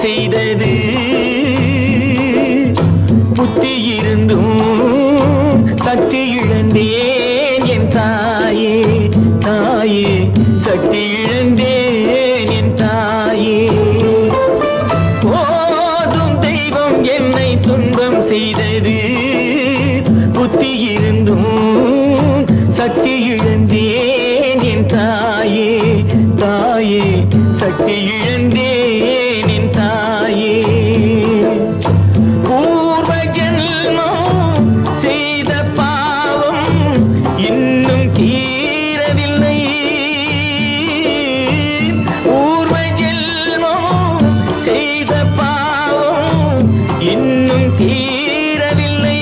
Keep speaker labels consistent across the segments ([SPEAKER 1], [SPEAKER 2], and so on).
[SPEAKER 1] செய்தது புத்தி இருந்தும் சக்தி இழந்தேன் என் தாயே தாயே சக்தி இழந்தேன் என் தாயே போதும் தெய்வம் என்னை துன்பம் செய்தது புத்தி இருந்தும் சக்தி இழந்தேன் என் தாயே தாயே சக்தி இழந்தேன் என் தாயே பூர்வ ஜென்மம் செய்த பாவம் இன்னும் தீரவில்லை பூர்வ ஜென்மம் செய்த பாவம் இன்னும் தீரவில்லை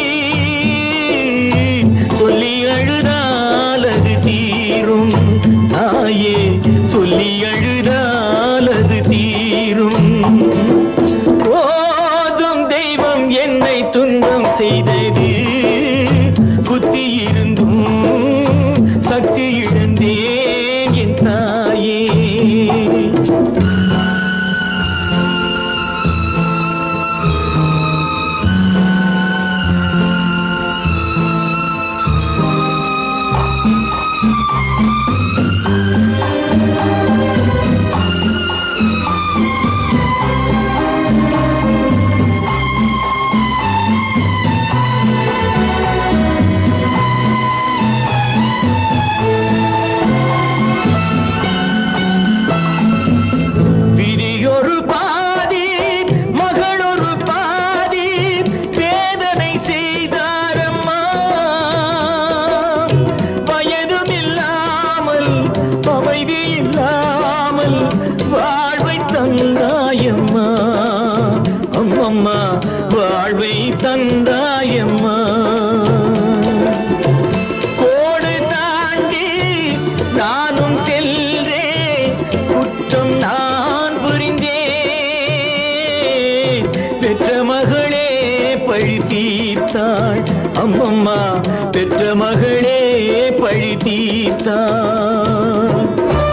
[SPEAKER 1] சொல்லி அழுதால் அது தீரும் தாயே சொல்லி அழுதால் அது தீரும் போதும் தெய்வம் என்னை துன்பம் செய்தது புத்தி இருந்தும் சக்தி இழந்தேன் என் தாயே விதியொரு பாதி மகளொரு பாதி வேதனை செய்தாரம்மா வயதும் இல்லாமல் அமைதி இல்லாமல் வாழ்வை தந்தாயம்மா அம்மம்மா வாழ்வை தந்தாயம்மா கோடு தாண்டி நானும் செல்றேன் குற்றம் நான் புரிந்தேன் பெற்ற மகளே பழி தீர்த்தாள் அம்மம்மா பெற்ற மகளே பழி தீர்த்தாள்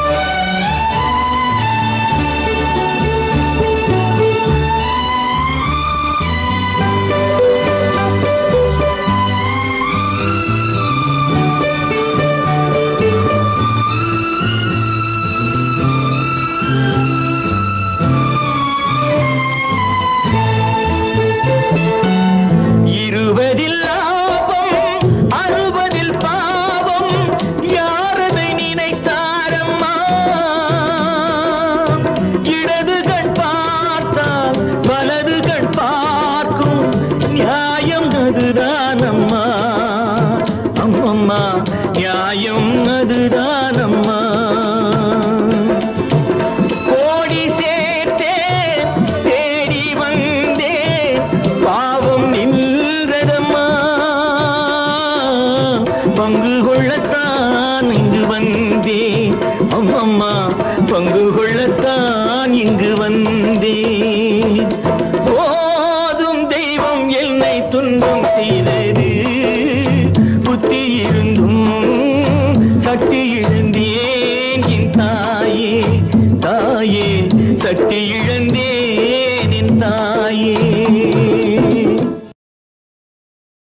[SPEAKER 1] இருபதில் லாபம் அறுபதில் பாவம் யாரதை நினைத்தாரம்மா இடது கண் பார்த்தால் வலது கண் பார்க்கும் நியாயம் அதுதான் அம்மா அம்மம்மா நியாயம் அதுதான் அம்மா கோடி சேர்த்தேன் தேடி வந்தேன் பாவம் நின்றதம்மா பங்கு கொள்ளத்தான் இங்கு வந்தேன் அம்மம்மா பங்கு கொள்ளத்தான் இங்கு வந்தேன் போதும் தெய்வம் என்னை துன்பம் செய்தது புத்தி இருந்தும் சக்தி இழந்தேன் என் தாயே தாயே சக்தி இழ